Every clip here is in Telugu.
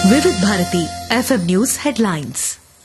వివిధ Bharati FM news headlines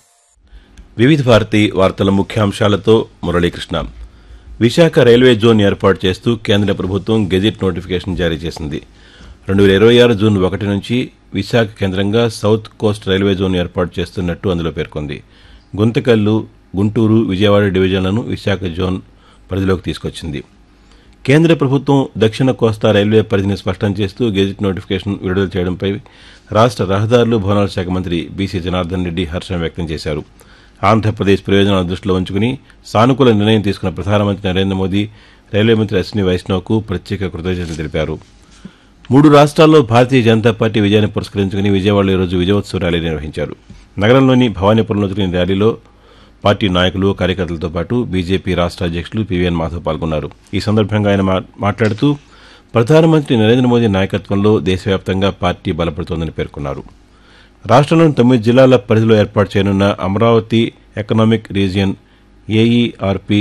Vividh Bharati వార్తల ముఖ్యాంశాలతో మురళీకృష్ణ విశాఖ రైల్వే జోన్ ఏర్పాటు చేస్తూ కేంద్ర ప్రభుత్వం గెజిట్ నోటిఫికేషన్ జారీ చేసింది రెండు వేల ఇరవై ఆరు జూన్ ఒకటి నుంచి విశాఖ కేంద్రంగా సౌత్ కోస్ట్ రైల్వే జోన్ ఏర్పాటు చేస్తున్నట్టు అందులో పేర్కొంది గుంతకల్లు గుంటూరు విజయవాడ డివిజన్లను విశాఖ జోన్ పరిధిలోకి తీసుకొచ్చింది కేంద్ర ప్రభుత్వం దక్షిణ కోస్తా రైల్వే పరిధిని స్పష్టం చేస్తూ గెజిట్ నోటిఫికేషన్ విడుదల చేయడంపై రాష్ట్ర రహదారులు భవనాల శాఖ మంత్రి బీసీ జనార్దన్ రెడ్డి హర్షం వ్యక్తం చేశారు ఆంధ్రప్రదేశ్ ప్రయోజనాలను దృష్టిలో ఉంచుకుని సానుకూల నిర్ణయం తీసుకున్న ప్రధానమంత్రి నరేంద్ర మోదీ రైల్వే మంత్రి అశ్విని వైష్ణవ్కు ప్రత్యేక కృతజ్ఞతలు తెలిపారు మూడు రాష్ట్రాల్లో భారతీయ జనతా పార్టీ విజయాన్ని పురస్కరించుకుని విజయవాడలో ఈరోజు విజయోత్సవ ర్యాలీ నిర్వహించారు నగరంలోని భవానీపురంలో జరిగిన ర్యాలీలో పార్టీ నాయకులు కార్యకర్తలతో పాటు బీజేపీ రాష్ట్ర అధ్యక్షులు పీవీఎన్ మాధవ్ పాల్గొన్నారు ఈ సందర్భంగా ఆయన మా- మాట్లాడుతూ ప్రధానమంత్రి నరేంద్ర మోదీ నాయకత్వంలో దేశవ్యాప్తంగా పార్టీ బలపడుతోందని పేర్కొన్నారు రాష్ట్రంలోని తొమ్మిది జిల్లాల పరిధిలో ఏర్పాటు చేయనున్న అమరావతి ఎకనామిక్ రీజియన్ ఏఈఆర్పీ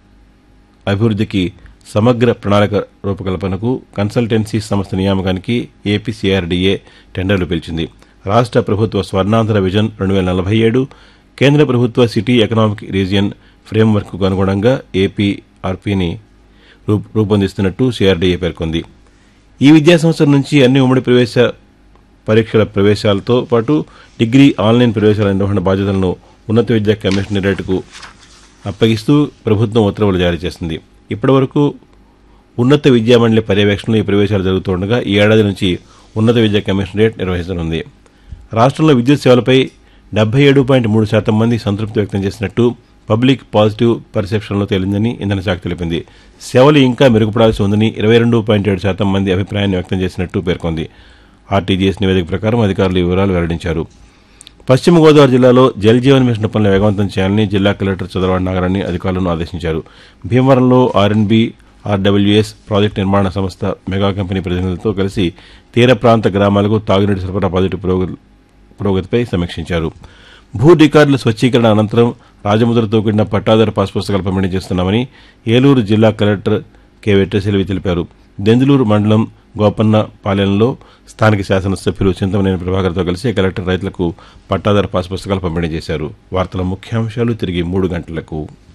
అభివృద్ధికి సమగ్ర ప్రణాళిక రూపకల్పనకు కన్సల్టెన్సీ సంస్థ నియామకానికి ఏపీసీఆర్డీఏ టెండర్లు పిలిచింది రాష్ట్ర ప్రభుత్వ స్వర్ణాంధ్ర విజన్ రెండు వేల నలభై ఏడు కేంద్ర ప్రభుత్వ సిటీ ఎకనామిక్ రీజియన్ ఫ్రేమ్వర్క్కు అనుగుణంగా ఏపీఆర్పీని రూ- రూపొందిస్తున్నట్టు సిఆర్డీఏ పేర్కొంది ఈ విద్యా సంవత్సరం నుంచి అన్ని ఉమ్మడి ప్రవేశ పరీక్షల ప్రవేశాలతో పాటు డిగ్రీ ఆన్లైన్ ప్రవేశాల నిర్వహణ బాధ్యతలను ఉన్నత విద్యా కమిషనరేట్కు అప్పగిస్తూ ప్రభుత్వం ఉత్తర్వులు జారీ చేసింది ఇప్పటివరకు ఉన్నత విద్యామండలి పర్యవేక్షణలో ఈ ప్రవేశాలు జరుగుతుండగా ఈ ఏడాది నుంచి ఉన్నత విద్యా కమిషనరేట్ నిర్వహించనుంది రాష్ట్రంలో విద్యుత్ సేవలపై డెబ్బై ఏడు పాయింట్ మూడు శాతం మంది సంతృప్తి వ్యక్తం చేసినట్టు పబ్లిక్ పాజిటివ్ పర్సెప్షన్లో తేలిందని ఇంధన శాఖ తెలిపింది సేవలు ఇంకా మెరుగుపడాల్సి ఉందని ఇరవై రెండు పాయింట్ ఏడు శాతం మంది అభిప్రాయాన్ని వ్యక్తం చేసినట్టు పేర్కొంది ఆర్టీజీఎస్ నివేదిక ప్రకారం అధికారులు ఈ వివరాలు వెల్లడించారు పశ్చిమ గోదావరి జిల్లాలో జల్ జీవన్ మిషన్ పనులు వేగవంతం చేయాలని జిల్లా కలెక్టర్ చదరవాడ నాగరాన్ని అధికారులను ఆదేశించారు భీమవరంలో ఆర్ఎన్బి ఆర్డబ్ల్యూఎస్ ప్రాజెక్టు నిర్మాణ సంస్థ మెగా కంపెనీ ప్రతినిధులతో కలిసి తీర ప్రాంత గ్రామాలకు తాగునీటి సరఫరా ప్రాజెక్టు పురోగతి పురోగతిపై సమీక్షించారు భూ రికార్డుల స్వచ్చీకరణ అనంతరం రాజముద్రతో కూడిన పట్టాదారు పాస్ పుస్తకాలు పంపిణీ చేస్తున్నామని ఏలూరు జిల్లా కలెక్టర్ కె వెట్రశెల్వి తెలిపారు దెందులూరు మండలం గోపన్న పాలెంలో స్థానిక శాసనసభ్యులు చింతమనేని ప్రభాకర్తో కలిసి కలెక్టర్ రైతులకు పట్టాదారు పాస్ పుస్తకాలు పంపిణీ చేశారు వార్తల ముఖ్యాంశాలు తిరిగి మూడు గంటలకు